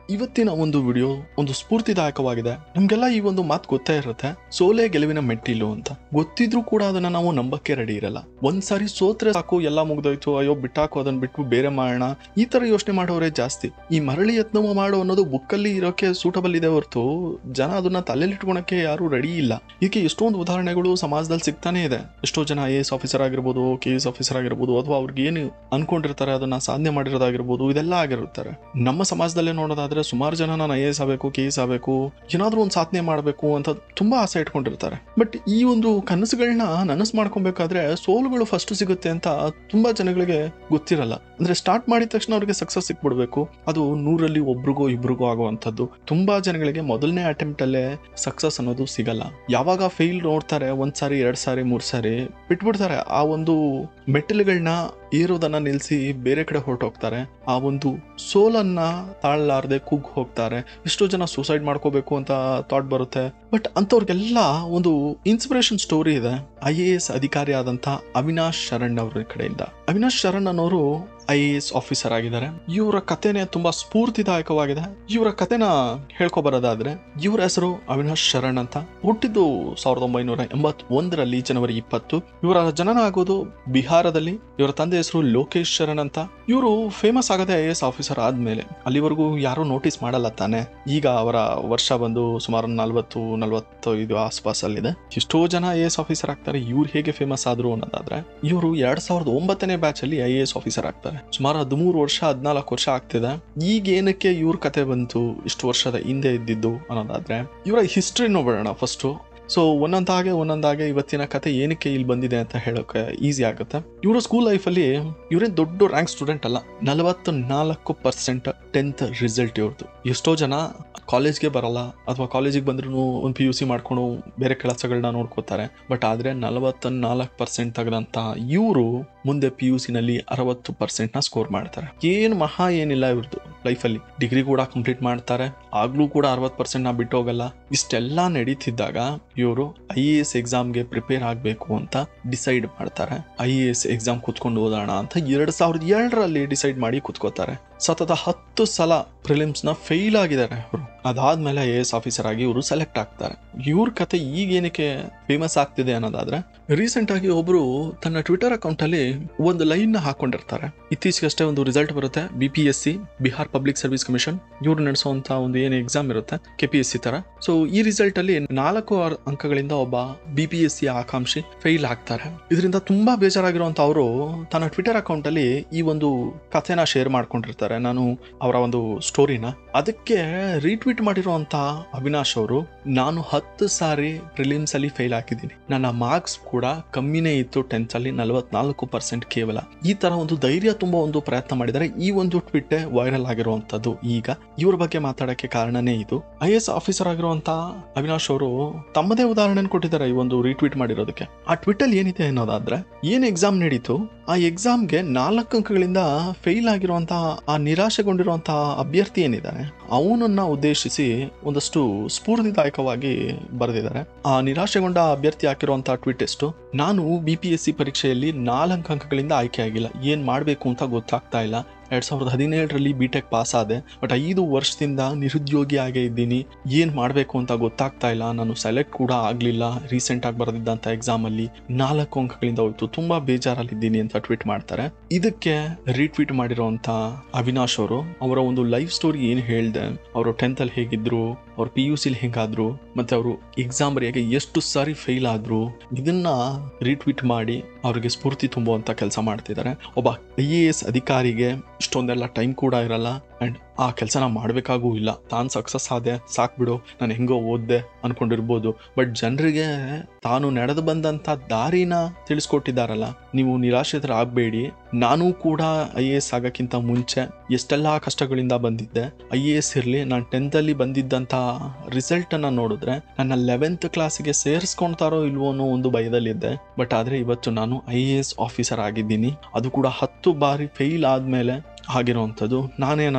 ಇವತ್ತಿನ ಒಂದು ವಿಡಿಯೋ ಒಂದು ಸ್ಫೂರ್ತಿದಾಯಕವಾಗಿದೆ ನಮ್ಗೆಲ್ಲ ಈ ಒಂದು ಮಾತು ಗೊತ್ತೇ ಇರುತ್ತೆ ಸೋಲೆ ಗೆಲುವಿನ ಮೆಟ್ಟಿಲು ಅಂತ ಗೊತ್ತಿದ್ರೂ ಕೂಡ ಅದನ್ನ ನಾವು ನಂಬಕ್ಕೆ ರೆಡಿ ಇರಲ್ಲ ಒಂದ್ಸಾರಿ ಸೋತ್ರೆ ಸಾಕು ಎಲ್ಲ ಮುಗ್ದೋಯ್ತು ಅಯ್ಯೋ ಬಿಟ್ಟಾಕು ಅದನ್ನ ಬಿಟ್ಟು ಬೇರೆ ಮಾಡೋಣ ಈ ತರ ಯೋಚನೆ ಮಾಡೋರೇ ಜಾಸ್ತಿ ಈ ಮರಳಿ ಯತ್ನವ ಮಾಡೋ ಅನ್ನೋದು ಬುಕ್ಕಲ್ಲಿ ಇರೋಕೆ ಸೂಟಬಲ್ ಇದೆ ಹೊರತು ಜನ ಅದನ್ನ ತಲೆಯಲ್ಲಿ ಇಟ್ಕೊಳಕ್ಕೆ ಯಾರು ರೆಡಿ ಇಲ್ಲ ಇದಕ್ಕೆ ಎಷ್ಟೊಂದು ಉದಾಹರಣೆಗಳು ಸಮಾಜದಲ್ಲಿ ಸಿಗ್ತಾನೆ ಇದೆ ಎಷ್ಟೋ ಜನ ಐ ಎಸ್ ಆಫೀಸರ್ ಆಗಿರ್ಬೋದು ಕೆ ಎಸ್ ಆಫೀಸರ್ ಆಗಿರ್ಬೋದು ಅಥವಾ ಅವ್ರಿಗೆ ಏನು ಅನ್ಕೊಂಡಿರ್ತಾರೆ ಅದನ್ನ ಸಾಧನೆ ಮಾಡಿರೋದಾಗಿರ್ಬೋದು ಇದೆಲ್ಲ ಆಗಿರುತ್ತಾರೆ ನಮ್ಮ ಸಮಾಜದಲ್ಲೇ ನೋಡೋದಾದ್ರೆ ಸುಮಾರು ಜನ ನಾನು ಐ ಎಸ್ ಆಗಬೇಕು ಕೆ ಎಸ್ ಆಗಬೇಕು ಏನಾದ್ರೂ ಒಂದು ಸಾಧನೆ ಮಾಡಬೇಕು ಅಂತ ತುಂಬಾ ಆಸೆ ಇಟ್ಕೊಂಡಿರ್ತಾರೆ ಬಟ್ ಈ ಒಂದು ಕನಸುಗಳನ್ನ ನನಸು ಮಾಡ್ಕೊಬೇಕಾದ್ರೆ ಸೋಲುಗಳು ಫಸ್ಟ್ ಸಿಗುತ್ತೆ ಅಂತ ತುಂಬಾ ಜನಗಳಿಗೆ ಗೊತ್ತಿರಲ್ಲ ಅಂದ್ರೆ ಸ್ಟಾರ್ಟ್ ಮಾಡಿದ ತಕ್ಷಣ ಅವ್ರಿಗೆ ಸಕ್ಸಸ್ ಸಿಕ್ಬಿಡ್ಬೇಕು ಅದು ನೂರಲ್ಲಿ ಒಬ್ರಿಗೋ ಇಬ್ರಿಗೋ ಆಗುವಂಥದ್ದು ತುಂಬಾ ಜನಗಳಿಗೆ ಮೊದಲನೇ ಅಟೆಂಪ್ಟ್ ಅಲ್ಲೇ ಸಕ್ಸಸ್ ಅನ್ನೋದು ಸಿಗಲ್ಲ ಯಾವಾಗ ಫೇಲ್ ನೋಡ್ತಾರೆ ಒಂದ್ ಸಾರಿ ಎರಡ್ ಸಾರಿ ಮೂರ್ ಸಾರಿ ಬಿಟ್ಬಿಡ್ತಾರೆ ಆ ಒಂದು ಮೆಟ್ಟಿಲುಗಳನ್ನ ಏರೋದನ್ನ ನಿಲ್ಲಿಸಿ ಬೇರೆ ಕಡೆ ಹೊರಟೋಗ್ತಾರೆ ಆ ಒಂದು ಸೋಲನ್ನ ತಾಳಲಾರದೆ ಕುಗ್ ಹೋಗ್ತಾರೆ ಎಷ್ಟೋ ಜನ ಸೂಸೈಡ್ ಮಾಡ್ಕೋಬೇಕು ಅಂತ ಥಾಟ್ ಬರುತ್ತೆ ಬಟ್ ಅಂಥವ್ರಿಗೆಲ್ಲ ಒಂದು ಇನ್ಸ್ಪಿರೇಷನ್ ಸ್ಟೋರಿ ಇದೆ ಐ ಎ ಎಸ್ ಅಧಿಕಾರಿ ಆದಂತ ಅವಿನಾಶ್ ಶರಣ್ ಅವ್ರ ಕಡೆಯಿಂದ ಅವಿನಾಶ್ ಶರಣ್ ಅನ್ನೋರು ಐ ಎ ಎಸ್ ಆಫೀಸರ್ ಆಗಿದ್ದಾರೆ ಇವರ ಕಥೆನೆ ತುಂಬಾ ಸ್ಫೂರ್ತಿದಾಯಕವಾಗಿದೆ ಇವರ ಕಥೆನ ಹೇಳ್ಕೊ ಬರೋದಾದ್ರೆ ಇವರ ಹೆಸರು ಅವಿನಾಶ್ ಶರಣ್ ಅಂತ ಹುಟ್ಟಿದ್ದು ಸಾವಿರದ ಒಂಬೈನೂರ ಎಂಬತ್ ಒಂದರಲ್ಲಿ ಜನವರಿ ಇಪ್ಪತ್ತು ಇವರ ಜನನ ಆಗೋದು ಬಿಹಾರದಲ್ಲಿ ಇವರ ತಂದೆ ಹೆಸರು ಲೋಕೇಶ್ ಶರಣ್ ಅಂತ ಇವರು ಫೇಮಸ್ ಆಗದೆ ಐ ಎಸ್ ಆಫೀಸರ್ ಆದ್ಮೇಲೆ ಅಲ್ಲಿವರೆಗೂ ಯಾರು ನೋಟಿಸ್ ಮಾಡಲ್ಲ ತಾನೆ ಈಗ ಅವರ ವರ್ಷ ಬಂದು ಸುಮಾರು ನಲ್ವತ್ತು ನಲ್ವತ್ತೈದು ಆಸ್ಪಾಸಲ್ಲಿದೆ ಎಷ್ಟೋ ಜನ ಐ ಎಸ್ ಆಫೀಸರ್ ಆಗ್ತಾರೆ ಇವ್ರು ಹೇಗೆ ಫೇಮಸ್ ಆದ್ರು ಅನ್ನೋದಾದ್ರೆ ಇವರು ಎರಡ್ ಸಾವಿರದ ಒಂಬತ್ತನೇ ಬ್ಯಾಚ್ ಅಲ್ಲಿ ಐ ಎ ಎಸ್ ಆಫೀಸರ್ ಆಗ್ತಾರೆ ಸುಮಾರು ಹದಿಮೂರು ವರ್ಷ ಹದಿನಾಲ್ಕು ವರ್ಷ ಆಗ್ತಿದೆ ಈಗ ಏನಕ್ಕೆ ಇವ್ರ ಕತೆ ಬಂತು ಇಷ್ಟು ವರ್ಷದ ಹಿಂದೆ ಇದ್ದಿದ್ದು ಅನ್ನೋದಾದ್ರೆ ಇವರ ಹಿಸ್ಟ್ರಿ ನೋಡೋಣ ಫಸ್ಟ್ ಸೊ ಒಂದೊಂದಾಗೆ ಒಂದೊಂದಾಗೆ ಇವತ್ತಿನ ಕತೆ ಏನಕ್ಕೆ ಇಲ್ಲಿ ಬಂದಿದೆ ಅಂತ ಹೇಳೋಕೆ ಈಸಿ ಆಗುತ್ತೆ ಇವರು ಸ್ಕೂಲ್ ಲೈಫಲ್ಲಿ ಇವರೇನು ದೊಡ್ಡ ರ್ಯಾಂಕ್ ಸ್ಟೂಡೆಂಟ್ ಅಲ್ಲ ನಲವತ್ತು ನಾಲ್ಕು ಪರ್ಸೆಂಟ್ ಟೆಂತ್ ರಿಸಲ್ಟ್ ಇವ್ರದ್ದು ಎಷ್ಟೋ ಜನ ಕಾಲೇಜ್ಗೆ ಬರಲ್ಲ ಅಥವಾ ಕಾಲೇಜಿಗೆ ಬಂದ್ರೂ ಒಂದು ಪಿ ಯು ಸಿ ಮಾಡ್ಕೊಂಡು ಬೇರೆ ಕೆಲಸಗಳನ್ನ ನೋಡ್ಕೋತಾರೆ ಬಟ್ ಆದರೆ ನಲವತ್ತ ನಾಲ್ಕು ಪರ್ಸೆಂಟ್ ತೆಗೆದಂತ ಇವರು ಮುಂದೆ ಪಿ ಯು ಸಿನಲ್ಲಿ ಅರವತ್ತು ಪರ್ಸೆಂಟ್ನ ಸ್ಕೋರ್ ಮಾಡ್ತಾರೆ ಏನು ಮಹಾ ಏನಿಲ್ಲ ಇವ್ರದ್ದು ಲೈಫಲ್ಲಿ ಡಿಗ್ರಿ ಕೂಡ ಕಂಪ್ಲೀಟ್ ಮಾಡ್ತಾರೆ ಆಗ್ಲೂ ಕೂಡ ಅರವತ್ತು ಪರ್ಸೆಂಟ್ನ ಬಿಟ್ಟು ಹೋಗಲ್ಲ ಇಷ್ಟೆಲ್ಲ ನಡೀತಿದ್ದಾಗ ಇವರು ಐ ಎ ಎಸ್ ಎಕ್ಸಾಮ್ಗೆ ಪ್ರಿಪೇರ್ ಆಗಬೇಕು ಅಂತ ಡಿಸೈಡ್ ಮಾಡ್ತಾರೆ ಐ ಎ ಎಸ್ ಎಕ್ಸಾಮ್ ಕುತ್ಕೊಂಡು ಓದೋಣ ಅಂತ ಎರಡು ಸಾವಿರದ ಏಳರಲ್ಲಿ ಡಿಸೈಡ್ ಮಾಡಿ ಕುತ್ಕೋತಾರೆ ಸತತ ಹತ್ತು ಸಲ ಪ್ರಿಲಿಮ್ಸ್ನ ಫೇಲ್ ಆಗಿದ್ದಾರೆ ಅವರು ಅದಾದ್ಮೇಲೆ ಐ ಎ ಎಸ್ ಆಫೀಸರ್ ಆಗಿ ಇವರು ಸೆಲೆಕ್ಟ್ ಆಗ್ತಾರೆ ಇವ್ರ ಕತೆ ಈಗ ಏನಕ್ಕೆ ಫೇಮಸ್ ಆಗ್ತಿದೆ ಅನ್ನೋದಾದ್ರೆ ರೀಸೆಂಟ್ ಆಗಿ ಒಬ್ರು ತನ್ನ ಟ್ವಿಟರ್ ಅಕೌಂಟ್ ಅಲ್ಲಿ ಒಂದು ಲೈನ್ ನ ಹಾಕೊಂಡಿರ್ತಾರೆ ಇತ್ತೀಚೆಗಷ್ಟೇ ಒಂದು ರಿಸಲ್ಟ್ ಬರುತ್ತೆ B P S C Bihar public service commission ಇವ್ರು ನಡೆಸುವಂತ ಒಂದು ಏನು ಎಕ್ಸಾಮ್ ಇರುತ್ತೆ ಕೆ ಪಿ ಎಸ್ ಸಿ ತರ ಸೊ ಈ ರಿಸಲ್ಟ್ ಅಲ್ಲಿ ನಾಲ್ಕು ಆರ್- ಅಂಕಗಳಿಂದ ಒಬ್ಬ ಬಿ ಪಿ ಎಸ್ ಸಿ ಆಕಾಂಕ್ಷಿ ಫೇಲ್ ಆಗ್ತಾರೆ ಇದರಿಂದ ತುಂಬಾ ಬೇಜಾರಾಗಿರುವಂತ ಅವರು ತನ್ನ ಟ್ವಿಟರ್ ಅಕೌಂಟ್ ಅಲ್ಲಿ ಈ ಒಂದು ಕಥೆನ ಶೇರ್ ಮಾಡ್ಕೊಂಡಿರ್ತಾರೆ ನಾನು ಅವರ ಒಂದು ಸ್ಟೋರಿನ ಅದಕ್ಕೆ ರೀಟ್ವೀಟ್ ಮಾಡಿರುವಂತ ಅವಿನಾಶ್ ಅವರು ನಾನು ಹತ್ತು ಸಾರಿ ಪ್ರಿಲಿಮ್ಸ್ ಅಲ್ಲಿ ಫೇಲ್ ಆಗಿದ್ದೀನಿ ನನ್ನ ಮಾರ್ಕ್ಸ್ ಕೂಡ ಕಮ್ಮಿನೇ ಇತ್ತು ಟೆಂತ್ ಅಲ್ಲಿ ನಲವತ್ನಾಲ್ಕು ಪರ್ಸೆಂಟ್ ಕೇವಲ ಈ ತರ ಒಂದು ಧೈರ್ಯ ತುಂಬಾ ಒಂದು ಪ್ರಯತ್ನ ಮಾಡಿದ್ದಾರೆ ಈ ಒಂದು ಟ್ವಿಟ್ ವೈರಲ್ ಆಗಿರುವಂತದ್ದು ಈಗ ಇವ್ರ ಬಗ್ಗೆ ಮಾತಾಡಕ್ಕೆ ಕಾರಣನೇ ಇದು ಐ ಎಸ್ ಆಫೀಸರ್ ಆಗಿರುವಂತ ಅವಿನಾಶ್ ಅವರು ತಮ್ಮದೇ ಉದಾಹರಣೆ ಕೊಟ್ಟಿದ್ದಾರೆ ಈ ಒಂದು ರೀಟ್ವೀಟ್ ಮಾಡಿರೋದಕ್ಕೆ ಆ ಟ್ವಿಟ್ ಅಲ್ಲಿ ಏನಿದೆ ಅನ್ನೋದಾದ್ರೆ ಏನ್ ಎಕ್ಸಾಮ್ ನಡೀತು ಆ ಎಕ್ಸಾಮ್ಗೆ ನಾಲ್ಕು ಅಂಕಗಳಿಂದ ಫೇಲ್ ಆಗಿರುವಂತಹ ಆ ನಿರಾಶೆಗೊಂಡಿರುವಂತಹ ಅಭ್ಯರ್ಥಿ ಏನಿದ್ದಾನೆ ಅವನನ್ನ ಉದ್ದೇಶಿಸಿ ಒಂದಷ್ಟು ಸ್ಫೂರ್ತಿದಾಯಕವಾಗಿ ಬರೆದಿದ್ದಾರೆ ಆ ನಿರಾಶೆಗೊಂಡ ಅಭ್ಯರ್ಥಿ ಹಾಕಿರುವಂತಹ ಟ್ವೀಟ್ ಎಷ್ಟು ನಾನು ಬಿ ಪಿ ಎಸ್ ಸಿ ಪರೀಕ್ಷೆಯಲ್ಲಿ ನಾಲ್ಕು ಅಂಕಗಳಿಂದ ಆಯ್ಕೆ ಆಗಿಲ್ಲ ಏನ್ ಮಾಡ್ಬೇಕು ಅಂತ ಗೊತ್ತಾಗ್ತಾ ಇಲ್ಲ ಎರಡ್ ಸಾವಿರದ ಹದಿನೇಳರಲ್ಲಿ ಬಿ ಟೆಕ್ ಪಾಸ್ ಆದೆ ಬಟ್ ಐದು ವರ್ಷದಿಂದ ನಿರುದ್ಯೋಗಿ ಆಗೇ ಇದ್ದೀನಿ ಏನ್ ಮಾಡ್ಬೇಕು ಅಂತ ಗೊತ್ತಾಗ್ತಾ ಇಲ್ಲ ನಾನು ಸೆಲೆಕ್ಟ್ ಕೂಡ ಆಗ್ಲಿಲ್ಲ ರೀಸೆಂಟ್ ಆಗಿ ಬರೆದಿದ್ದಂತ ಎಕ್ಸಾಮ್ ಅಲ್ಲಿ ನಾಲ್ಕು ಅಂಕಗಳಿಂದ ಹೋಯ್ತು ತುಂಬಾ ಬೇಜಾರಲ್ಲಿದ್ದೀನಿ ಅಂತ ಟ್ವೀಟ್ ಮಾಡ್ತಾರೆ ಇದಕ್ಕೆ ರೀಟ್ವೀಟ್ ಮಾಡಿರುವಂತ ಅವಿನಾಶ್ ಅವರು ಅವರ ಒಂದು ಲೈಫ್ ಸ್ಟೋರಿ ಏನ್ ಹೇಳ್ದೆ ಅವರು ಟೆಂತ್ ಅಲ್ಲಿ ಹೇಗಿದ್ರು ಅವ್ರು ಪಿ ಯು ಸಿಲಿ ಹೇಗಾದ್ರು ಮತ್ತೆ ಅವರು ಎಕ್ಸಾಮ್ ಬರೆಯಾಗೆ ಎಷ್ಟು ಸಾರಿ ಫೇಲ್ ಆದ್ರು ಇದನ್ನ ರೀಟ್ವೀಟ್ ಮಾಡಿ ಅವರಿಗೆ ಸ್ಫೂರ್ತಿ ತುಂಬುವಂತ ಕೆಲಸ ಮಾಡ್ತಿದ್ದಾರೆ ಒಬ್ಬ ಐ ಎ ಎಸ್ ಅಧಿಕಾರಿಗೆ ಇಷ್ಟೊಂದೆಲ್ಲ ಟೈಮ್ ಕೂಡ ಇರಲ್ಲ ಅಂಡ್ ಆ ಕೆಲಸನ ಮಾಡಬೇಕಾಗೂ ಇಲ್ಲ ತಾನು ಸಕ್ಸಸ್ ಆದೆ ಸಾಕ್ಬಿಡು ನಾನು ಹೆಂಗೋ ಓದ್ದೆ ಅನ್ಕೊಂಡಿರ್ಬೋದು ಬಟ್ ಜನರಿಗೆ ತಾನು ನಡೆದು ಬಂದಂತ ದಾರಿನ ತಿಳಿಸ್ಕೊಟ್ಟಿದ್ದಾರಲ್ಲ ನೀವು ನಿರಾಶ್ರಿತರಾಗಬೇಡಿ ನಾನು ಕೂಡ ಐ ಎ ಎಸ್ ಆಗೋಕ್ಕಿಂತ ಮುಂಚೆ ಎಷ್ಟೆಲ್ಲ ಕಷ್ಟಗಳಿಂದ ಬಂದಿದ್ದೆ ಐ ಎ ಎಸ್ ಇರಲಿ ನಾನು ಟೆಂತಲ್ಲಿ ಬಂದಿದ್ದಂಥ ರಿಸಲ್ಟನ್ನು ನೋಡಿದ್ರೆ ನನ್ನ ಲೆವೆಂತ್ ಕ್ಲಾಸಿಗೆ ಸೇರಿಸ್ಕೊಳ್ತಾರೋ ಇಲ್ವೋ ಅನ್ನೋ ಒಂದು ಭಯದಲ್ಲಿದ್ದೆ ಬಟ್ ಆದರೆ ಇವತ್ತು ನಾನು ಐ ಎ ಎಸ್ ಆಫೀಸರ್ ಆಗಿದ್ದೀನಿ ಅದು ಕೂಡ ಹತ್ತು ಬಾರಿ ಫೇಲ್ ಆದಮೇಲೆ ಆಗಿರುವಂಥದ್ದು ನಾನೇನಾದರೂ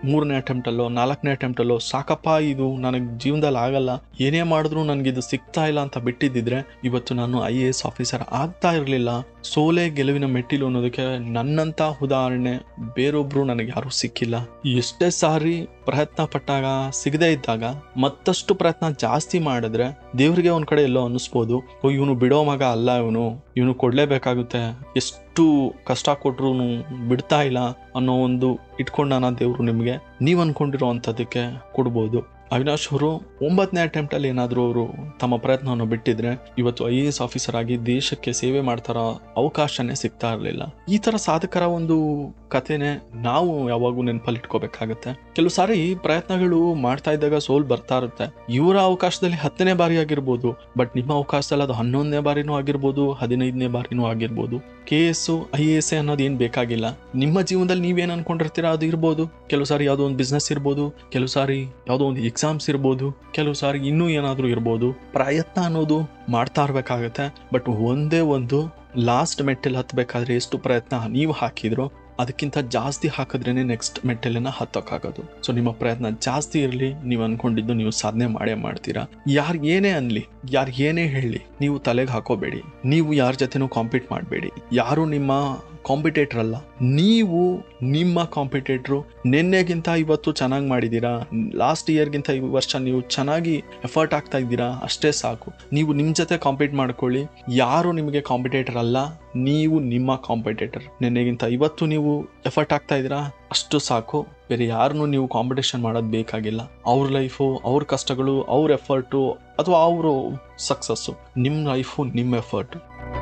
ಮೂರನೇ ಅಟೆಂಪ್ಟಲ್ಲೋ ನಾಲ್ಕನೇ ಅಟೆಂಪ್ಟಲ್ಲೋ ಸಾಕಪ್ಪ ಇದು ನನಗೆ ಜೀವನದಲ್ಲಿ ಆಗಲ್ಲ ಏನೇ ಮಾಡಿದ್ರು ನನಗಿದು ಸಿಗ್ತಾ ಇಲ್ಲ ಅಂತ ಬಿಟ್ಟಿದ್ದಿದ್ರೆ ಇವತ್ತು ನಾನು ಐ ಎ ಎಸ್ ಆಫೀಸರ್ ಆಗ್ತಾ ಇರಲಿಲ್ಲ ಸೋಲೆ ಗೆಲುವಿನ ಮೆಟ್ಟಿಲು ಅನ್ನೋದಕ್ಕೆ ನನ್ನಂತ ಉದಾಹರಣೆ ಬೇರೊಬ್ರು ನನಗೆ ಯಾರೂ ಸಿಕ್ಕಿಲ್ಲ ಎಷ್ಟೇ ಸಾರಿ ಪ್ರಯತ್ನ ಪಟ್ಟಾಗ ಸಿಗದೇ ಇದ್ದಾಗ ಮತ್ತಷ್ಟು ಪ್ರಯತ್ನ ಜಾಸ್ತಿ ಮಾಡಿದ್ರೆ ದೇವ್ರಿಗೆ ಒಂದ್ ಕಡೆ ಎಲ್ಲೋ ಅನ್ನಿಸ್ಬೋದು ಓ ಇವನು ಬಿಡೋ ಮಗ ಅಲ್ಲ ಇವನು ಇವನು ಕೊಡ್ಲೇಬೇಕಾಗುತ್ತೆ ಎಷ್ಟು ಕಷ್ಟ ಕೊಟ್ರು ಬಿಡ್ತಾ ಇಲ್ಲ ಅನ್ನೋ ಒಂದು ಇಟ್ಕೊಂಡಾನ ದೇವ್ರು ನಿಮಗೆ ನೀವು ಅನ್ಕೊಂಡಿರೋ ಅಂಥದ್ದಕ್ಕೆ ಕೊಡ್ಬೋದು ಅವಿನಾಶ್ ಅವರು ಒಂಬತ್ತನೇ ಅಟೆಂಪ್ಟ್ ಅಲ್ಲಿ ಏನಾದರೂ ಅವರು ತಮ್ಮ ಪ್ರಯತ್ನವನ್ನು ಬಿಟ್ಟಿದ್ರೆ ಇವತ್ತು ಐ ಎ ಎಸ್ ಆಫೀಸರ್ ಆಗಿ ದೇಶಕ್ಕೆ ಸೇವೆ ಮಾಡ್ತಾರ ಅವಕಾಶನೇ ಸಿಗ್ತಾ ಇರಲಿಲ್ಲ ಈ ತರ ಸಾಧಕರ ಒಂದು ಕಥೆನೆ ನಾವು ಯಾವಾಗೂ ನೆನಪಲ್ಲಿ ಇಟ್ಕೋಬೇಕಾಗತ್ತೆ ಕೆಲವು ಸಾರಿ ಪ್ರಯತ್ನಗಳು ಮಾಡ್ತಾ ಇದ್ದಾಗ ಸೋಲ್ ಬರ್ತಾ ಇರುತ್ತೆ ಇವರ ಅವಕಾಶದಲ್ಲಿ ಹತ್ತನೇ ಬಾರಿ ಆಗಿರ್ಬೋದು ಬಟ್ ನಿಮ್ಮ ಅವಕಾಶದಲ್ಲಿ ಅದು ಹನ್ನೊಂದನೇ ಬಾರಿನೂ ಆಗಿರ್ಬೋದು ಹದಿನೈದನೇ ಬಾರಿನೂ ಆಗಿರ್ಬೋದು K S I A S ಅನ್ನೋದು ಏನು ಬೇಕಾಗಿಲ್ಲ ನಿಮ್ಮ ಜೀವನದಲ್ಲಿ ನೀವೇನು ಅನ್ಕೊಂಡಿರ್ತೀರಾ ಅದು ಇರ್ಬೋದು ಕೆಲವು ಸಾರಿ ಯಾವುದೋ ಒಂದು ಬಿಸ್ನೆಸ್ ಇರ್ಬೋದು ಕೆಲವು ಸಾರಿ ಯಾವುದೋ ಒಂದು ಎಕ್ಸಾಮ್ಸ್ ಇರ್ಬೋದು ಕೆಲವು ಸಾರಿ ಇನ್ನೂ ಏನಾದರೂ ಇರ್ಬೋದು ಪ್ರಯತ್ನ ಅನ್ನೋದು ಮಾಡ್ತಾ ಇರಬೇಕಾಗತ್ತೆ ಬಟ್ ಒಂದೇ ಒಂದು ಲಾಸ್ಟ್ ಮೆಟ್ಟಲ್ ಹತ್ತಬೇಕಾದ್ರೆ ಎಷ್ಟು ಪ್ರಯತ್ನ ನೀವು ಹಾಕಿದ್ರೋ ಅದಕ್ಕಿಂತ ಜಾಸ್ತಿ ಹಾಕಿದ್ರೇನೆ ನೆಕ್ಸ್ಟ್ ಮೆಟ್ಟಲನ್ನ ಹತ್ತೋಕ್ಕಾಗೋದು ಸೊ ನಿಮ್ಮ ಪ್ರಯತ್ನ ಜಾಸ್ತಿ ಇರಲಿ ನೀವು ಅನ್ಕೊಂಡಿದ್ದು ನೀವು ಸಾಧನೆ ಮಾಡೇ ಮಾಡ್ತೀರಾ ಯಾರು ಏನೇ ಅನ್ಲಿ ಯಾರು ಏನೇ ಹೇಳಲಿ ನೀವು ತಲೆಗೆ ಹಾಕೋಬೇಡಿ ನೀವು ಯಾರ ಜೊತೆನೂ ಕಾಂಪೀಟ್ ಮಾಡಬೇಡಿ ಯಾರು ನಿಮ್ಮ ಕಾಂಪಿಟೇಟರ್ ಅಲ್ಲ ನೀವು ನಿಮ್ಮ ಕಾಂಪಿಟೇಟ್ರು ನಿನ್ನೆಗಿಂತ ಇವತ್ತು ಚೆನ್ನಾಗಿ ಮಾಡಿದ್ದೀರಾ ಲಾಸ್ಟ್ ಇಯರ್ಗಿಂತ ಈ ವರ್ಷ ನೀವು ಚೆನ್ನಾಗಿ ಎಫರ್ಟ್ ಆಗ್ತಾ ಇದ್ದೀರಾ ಅಷ್ಟೇ ಸಾಕು ನೀವು ನಿಮ್ಮ ಜೊತೆ ಕಾಂಪೀಟ್ ಮಾಡ್ಕೊಳ್ಳಿ ಯಾರು ನಿಮಗೆ ಕಾಂಪಿಟೇಟರ್ ಅಲ್ಲ ನೀವು ನಿಮ್ಮ ಕಾಂಪಿಟೇಟರ್ ನಿನ್ನೆಗಿಂತ ಇವತ್ತು ನೀವು ಎಫರ್ಟ್ ಆಗ್ತಾ ಇದ್ದೀರಾ ಅಷ್ಟು ಸಾಕು ಬೇರೆ ಯಾರನ್ನೂ ನೀವು ಕಾಂಪಿಟೇಷನ್ ಮಾಡೋದು ಬೇಕಾಗಿಲ್ಲ ಅವ್ರ ಲೈಫು ಅವ್ರ ಕಷ್ಟಗಳು ಅವ್ರ ಎಫರ್ಟು ಅಥವಾ ಅವರು ಸಕ್ಸಸ್ಸು ನಿಮ್ಮ ಲೈಫು ನಿಮ್ಮ ಎಫರ್ಟ್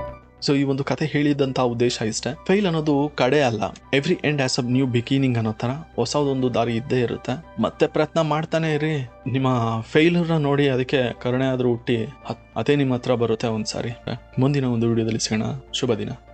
ಸೊ ಈ ಒಂದು ಕತೆ ಹೇಳಿದಂಥ ಉದ್ದೇಶ ಇಷ್ಟೇ ಫೈಲ್ ಅನ್ನೋದು ಕಡೆ ಅಲ್ಲ every end as a new beginning ಅನ್ನೋ ಥರ ಹೊಸದೊಂದು ದಾರಿ ಇದ್ದೇ ಇರುತ್ತೆ ಮತ್ತೆ ಪ್ರಯತ್ನ ಮಾಡ್ತಾನೆ ಇರಿ ನಿಮ್ಮ ಫೇಲ್ಯೂರ್ನ ನೋಡಿ ಅದಕ್ಕೆ ಕರುಣೆ ಆದರೂ ಹುಟ್ಟಿ ಅದ್- ಅದೇ ನಿಮ್ಮ ಹತ್ರ ಬರುತ್ತೆ ಒಂದ್ಸಾರಿ ಮುಂದಿನ ಒಂದು ವಿಡಿಯೋದಲ್ಲಿ ಸಿಗೋಣ ಶುಭ ದಿನ